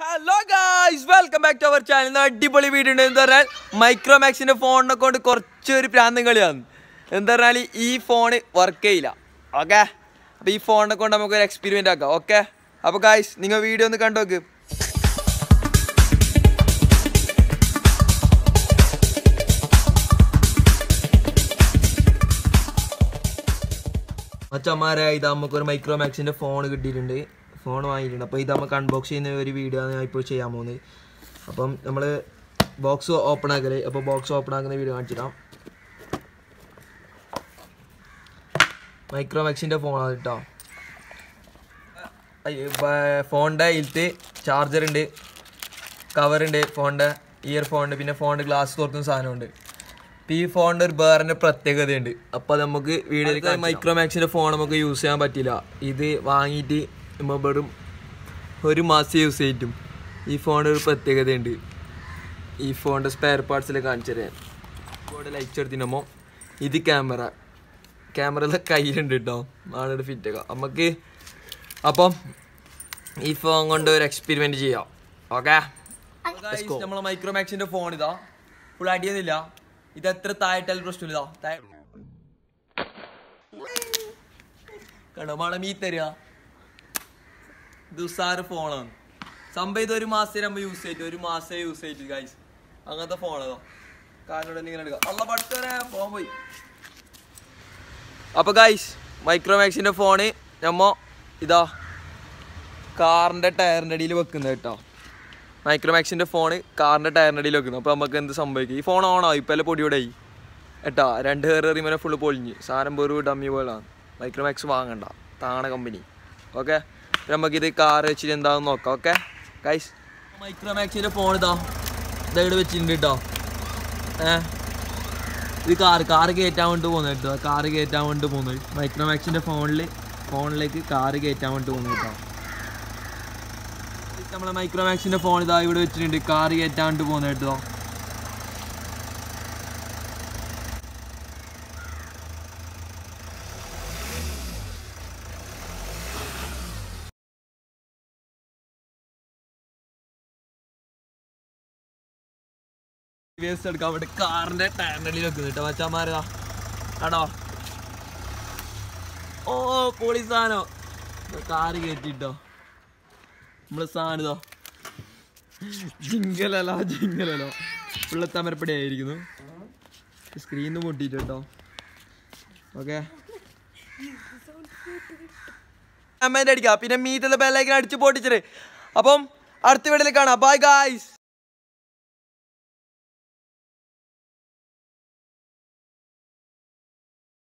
hello guys welcome back to our channel അടിപൊളി video ഉണ്ട് എന്താ പറഞ്ഞാൽ മൈക്രോമാക്സിന്റെ ഫോണിനെ കൊണ്ട് കുറച്ചൊരു പ്രാന്തം കളിയാണ് എന്താ പറഞ്ഞാൽ ഈ ഫോൺ വർക്ക് ചെയ്യില്ല ഓക്കെ അപ്പോൾ ഈ ഫോണിനെ കൊണ്ട് നമുക്ക് ഒരു എക്സ്പെരിമെൻ്റ് ആക്കാം ഓക്കെ അപ്പോൾ ഗായ്സ് നിങ്ങൾ വീഡിയോ ഒന്ന് കണ്ടോക്ക് മച്ചന്മാരെ ഇത് നമുക്ക് ഒരു മൈക്രോമാക്സിന്റെ ഫോൺ കിട്ടിയിട്ടുണ്ട് ഫോൺ വാങ്ങിയിട്ടുണ്ട് അപ്പോൾ ഇത് നമുക്ക് അൺബോക്സ് ചെയ്യുന്ന ഒരു വീഡിയോ ആണ് ഞാൻ ഇപ്പോൾ ചെയ്യാൻ പോകുന്നത് അപ്പം നമ്മൾ ബോക്സ് ഓപ്പൺ ആക്കല് അപ്പോൾ ബോക്സ് ഓപ്പൺ ആക്കുന്ന വീഡിയോ കാണിച്ചിടാം മൈക്രോമാക്സിന്റെ ഫോണാണ് കേട്ടോ ഫോണിൻ്റെ ഇതിലത്ത് ചാർജർ ഉണ്ട് കവറുണ്ട് ഫോണിൻ്റെ ഇയർ ഫോണുണ്ട് പിന്നെ ഫോണിൻ്റെ ഗ്ലാസ് തുറക്കുന്ന സാധനമുണ്ട് ഇപ്പം ഈ ഫോണിൻ്റെ ഒരു വേറെ പ്രത്യേകതയുണ്ട് അപ്പോൾ നമുക്ക് വീഡിയോ മൈക്രോമാക്സിൻ്റെ ഫോൺ നമുക്ക് യൂസ് ചെയ്യാൻ പറ്റില്ല ഇത് വാങ്ങിയിട്ട് നമ്മൾ വെറും ഒരു മാസം യൂസ് ചെയ്തിട്ടും ഈ ഫോണിന് ഒരു പ്രത്യേകതയുണ്ട് ഈ ഫോണിൻ്റെ സ്പെയർ പാർട്സിൽ കാണിച്ചു തരാം ഫോണിൻ്റെ ലൈറ്റ് എടുത്തിനപ്പോൾ ഇത് ക്യാമറ ക്യാമറ കയ്യിലുണ്ട് കേട്ടോ ആണ് ഫിറ്റ് ഒക്കെ നമുക്ക് അപ്പം ഈ ഫോൺ കൊണ്ട് ഒരു എക്സ്പെരിമെന്റ് ചെയ്യാം ഓക്കെ നമ്മളെ മൈക്രോമാക്സിന്റെ ഫോൺ ഇതാ ഫുൾ അടിയൊന്നുമില്ല ഇത് എത്ര താഴെട്ടാലും പ്രശ്നമില്ല ഇതാ താഴെ കണ്ടോ മണം ഈ തരിക ഇത് ഉസാറ് ഫോണാണ് സംഭവം ഇത് ഒരു മാസം നമ്മൾ യൂസ് ചെയ്തിട്ട് ഒരു മാസം യൂസ് ചെയ്തിട്ട് ഗൈസ് അങ്ങനത്തെ ഫോണാണോ കാരണം ഇങ്ങനെ എടുക്കാം അല്ല പഠിച്ചവരെ ഫോൺ പോയി അപ്പോൾ ഗൈസ് മൈക്രോമാക്സിൻ്റെ ഫോണ് നമ്മ ഇതാ കാറിൻ്റെ ടയറിൻ്റെ അടിയിൽ വെക്കുന്നത് കേട്ടോ മൈക്രോമാക്സിൻ്റെ ഫോണ് കാറിൻ്റെ ടയറിൻ്റെ അടിയിൽ വെക്കുന്നത് അപ്പോൾ നമുക്ക് എന്ത് സംഭവിക്കും ഈ ഫോൺ ഓണോ ഇപ്പോൾ എല്ലാം പൊടിയോടായി കേട്ടോ രണ്ട് ഹെയർ എറിയുമ്പോൾ ഫുള്ള് പൊളിഞ്ഞ് സാധനം വെറും ഡമ്മി പോലാണ് മൈക്രോമാക്സ് വാങ്ങണ്ട താണ കമ്പനി ഓക്കെ നമുക്കിത് കാർ വെച്ചിട്ട് എന്താണെന്ന് നോക്കാം ഓക്കെ ഗൈസ് മൈക്രോമാക്സിൻ്റെ ഫോൺ ഇതാ ഇതായിട്ട് വെച്ചിട്ടുണ്ട് കേട്ടോ ഏഹ് ഇത് കാർ കാർ കയറ്റാൻ വേണ്ടി പോകുന്നത് കേട്ടോ കാർ കയറ്റാൻ വേണ്ടി പോകുന്നത് മൈക്രോമാക്സിന്റെ ഫോണിൽ ഫോണിലേക്ക് കാർ കയറ്റാൻ വേണ്ടി പോകുന്നത് കേട്ടോ ഇത് നമ്മളെ മൈക്രോമാക്സിന്റെ ഫോൺ ഇതാ ഇവിടെ വെച്ചിട്ടുണ്ട് കാർ കയറ്റാൻ വേണ്ടി പോകുന്നത് കേട്ടോ വേസ്റ്റ് എടുക്കാൻ വേണ്ടി കാറിന്റെ ടയറിൻ്റെ വെക്കുന്നത് കേട്ടോ മച്ചാമാരതാ ആണോ ഓ പോളി സാധനം കാറ് കയറ്റിട്ടോ നമ്മള് സാധനം ഇതോ ജിങ്കലല്ലോ ജിങ്കലല്ലോ ഫുള്ള് തമരപ്പടി ആയിരിക്കുന്നു സ്ക്രീന്ന് പൊട്ടിയിട്ട് കേട്ടോ ഓക്കെ അമ്മേൻ്റെ അടിക്കാം പിന്നെ മീറ്റുള്ള ബെല്ലൈക്കൻ അടിച്ച് പൊട്ടിച്ചിട്ട് അപ്പം അടുത്ത വീട്ടിൽ കാണാം ബൈ ഗായ്സ്